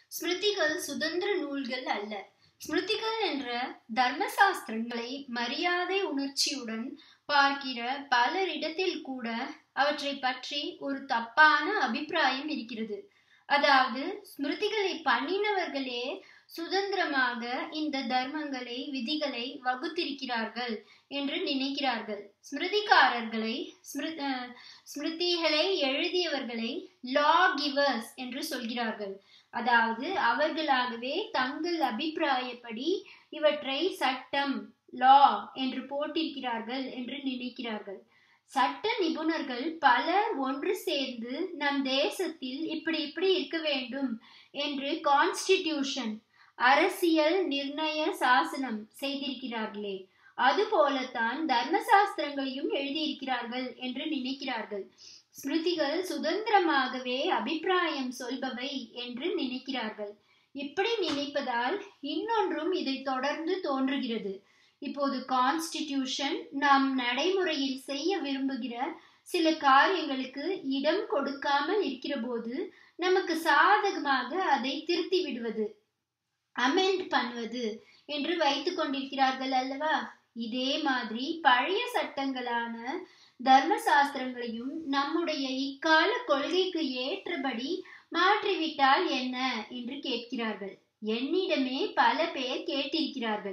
ஸ்மிருதிகள் சுதந்திர நூல்கள் அல்ல ஸ்மிருதிகள் என்ற தர்மசாஸ்திரங்களை மரியாதை உணர்ச்சியுடன் பார்க்கிற பலரிடத்தில் கூட அவற்றை பற்றி ஒரு தப்பான அபிப்பிராயம் இருக்கிறது அதாவது ஸ்மிருதிகளை பண்ணினவர்களே சுதந்திரமாக இந்த தர்மங்களை விதிகளை வகுத்திருக்கிறார்கள் என்று நினைக்கிறார்கள் ஸ்மிருதிகாரர்களை ஸ்மிருதிகளை எழுதியவர்களை லா கிவர்ஸ் என்று சொல்கிறார்கள் அதாவது அவர்களாகவே தங்கள் அபிப்பிராயப்படி இவற்றை சட்டம் லா என்று போட்டிருக்கிறார்கள் என்று நினைக்கிறார்கள் சட்ட நிபுணர்கள் பலர் ஒன்று சேர்ந்து நம் தேசத்தில் இப்படி இப்படி இருக்க வேண்டும் என்று கான்ஸ்டிடியூஷன் அரசியல் நிர்ணய சாசனம் செய்திருக்கிறார்களே அதுபோலத்தான் தர்மசாஸ்திரங்களையும் எழுதியிருக்கிறார்கள் என்று நினைக்கிறார்கள் ஸ்மிருதிகள் சுதந்திரமாகவே அபிப்பிராயம் சொல்பவை என்று நினைக்கிறார்கள் இப்படி நினைப்பதால் இன்னொன்றும் இதை தொடர்ந்து தோன்றுகிறது இப்போது கான்ஸ்டிடியூஷன் நாம் நடைமுறையில் செய்ய விரும்புகிற சில காரியங்களுக்கு இடம் கொடுக்காமல் இருக்கிற போது நமக்கு சாதகமாக அதை திருத்தி விடுவது அமெண்ட் பண்ணுவது என்று வைத்துக் கொண்டிருக்கிறார்கள் அல்லவா இதே மாதிரி பழைய சட்டங்களான தர்ம சாஸ்திரங்களையும் நம்முடைய இக்கால கொள்கைக்கு ஏற்றபடி மாற்றிவிட்டால் என்ன என்று கேட்கிறார்கள் என்னிடமே பல பேர் கேட்டிருக்கிறார்கள்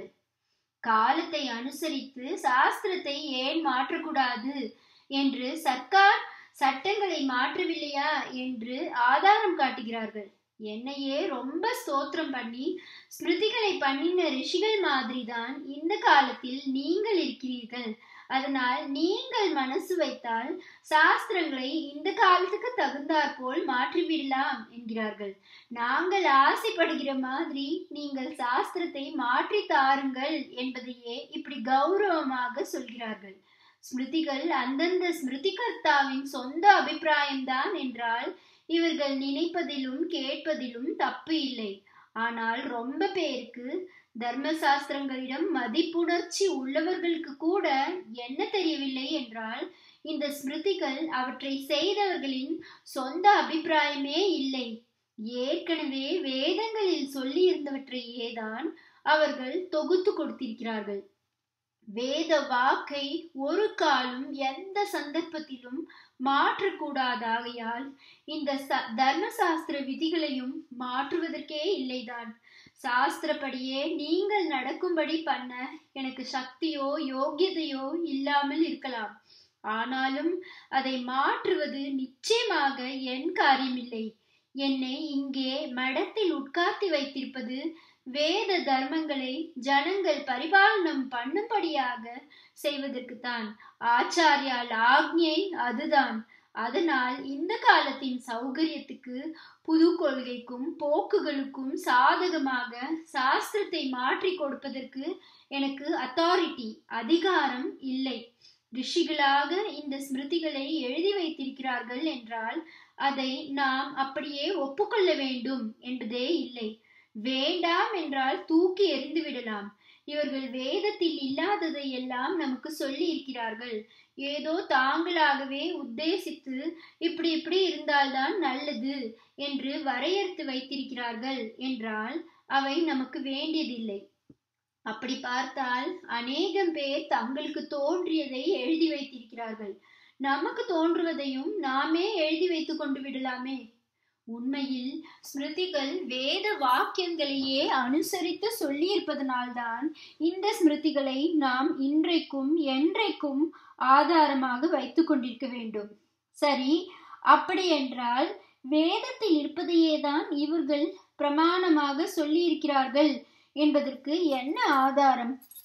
காலத்தை அனுசரித்து சாஸ்திரத்தை ஏன் மாற்றக்கூடாது என்று சர்க்கார் சட்டங்களை மாற்றவில்லையா என்று ஆதாரம் காட்டுகிறார்கள் என்னையே ரொம்ப ஸ்தோத்திரம் பண்ணி ஸ்மிருதிகளை பண்ணின ரிஷிகள் மாதிரி தான் இந்த காலத்தில் நீங்கள் இருக்கிறீர்கள் அதனால் நீங்கள் மனசு வைத்தால் சாஸ்திரங்களை இந்த காலத்துக்கு தகுந்தாற் போல் மாற்றிவிடலாம் என்கிறார்கள் நாங்கள் ஆசைப்படுகிற மாதிரி நீங்கள் சாஸ்திரத்தை மாற்றி தாருங்கள் என்பதையே இப்படி கௌரவமாக சொல்கிறார்கள் ஸ்மிருதிகள் அந்தந்த ஸ்மிருதிகர்த்தாவின் சொந்த அபிப்பிராயம்தான் என்றால் இவர்கள் நினைப்பதிலும் கேட்பதிலும் தப்பு இல்லை ஆனால் ரொம்ப பேருக்கு தர்மசாஸ்திரங்களிடம் மதிப்புணர்ச்சி உள்ளவர்களுக்கு கூட என்ன தெரியவில்லை என்றால் இந்த ஸ்மிருதிகள் அவற்றை செய்தவர்களின் சொந்த அபிப்பிராயமே இல்லை ஏற்கனவே வேதங்களில் சொல்லி இருந்தவற்றையே தான் அவர்கள் தொகுத்து கொடுத்திருக்கிறார்கள் வேத வாக்கை ஒரு காலும் எந்த சந்தர்ப்பத்திலும் மாற்றக்கூடாதாகையால் இந்த தர்மசாஸ்திர விதிகளையும் மாற்றுவதற்கே இல்லைதான் சாஸ்திரப்படியே நீங்கள் நடக்கும்படி பண்ண எனக்கு சக்தியோ யோகியதையோ இல்லாமல் இருக்கலாம் ஆனாலும் அதை மாற்றுவது நிச்சயமாக என் காரியமில்லை என்னை இங்கே மடத்தில் உட்கார்த்தி வைத்திருப்பது வேத தர்மங்களை ஜனங்கள் பரிபாலனம் பண்ணும்படியாக செய்வதற்குத்தான் ஆச்சாரியால் ஆக்ஞை அதுதான் அதனால் இந்த காலத்தின் சௌகரியத்துக்கு புது கொள்கைக்கும் போக்குகளுக்கும் சாதகமாக சாஸ்திரத்தை மாற்றி கொடுப்பதற்கு எனக்கு அத்தாரிட்டி அதிகாரம் இல்லை ரிஷிகளாக இந்த ஸ்மிருதிகளை எழுதி வைத்திருக்கிறார்கள் என்றால் அதை நாம் அப்படியே ஒப்புக்கொள்ள வேண்டும் என்பதே இல்லை வேண்டாம் என்றால் தூக்கி எறிந்து விடலாம் இவர்கள் வேதத்தில் இல்லாததை எல்லாம் நமக்கு சொல்லி இருக்கிறார்கள் ஏதோ தாங்களாகவே உத்தேசித்து இப்படி இப்படி இருந்தால்தான் நல்லது என்று வரையறுத்து வைத்திருக்கிறார்கள் என்றால் அவை நமக்கு வேண்டியதில்லை அப்படி பார்த்தால் அநேகம் பேர் தங்களுக்கு தோன்றியதை எழுதி வைத்திருக்கிறார்கள் நமக்கு தோன்றுவதையும் நாமே எழுதி வைத்துக் கொண்டு விடலாமே உண்மையில் ஸ்மிருதிகள் வேத வாக்கியங்களையே அனுசரித்து சொல்லியிருப்பதனால்தான் இந்த ஸ்மிருதிகளை நாம் இன்றைக்கும் என்றைக்கும் ஆதாரமாக வைத்துக் கொண்டிருக்க வேண்டும் சரி அப்படி என்றால் வேதத்தில் இருப்பதையே தான் இவர்கள் பிரமாணமாக சொல்லி இருக்கிறார்கள் என்பதற்கு என்ன ஆதாரம்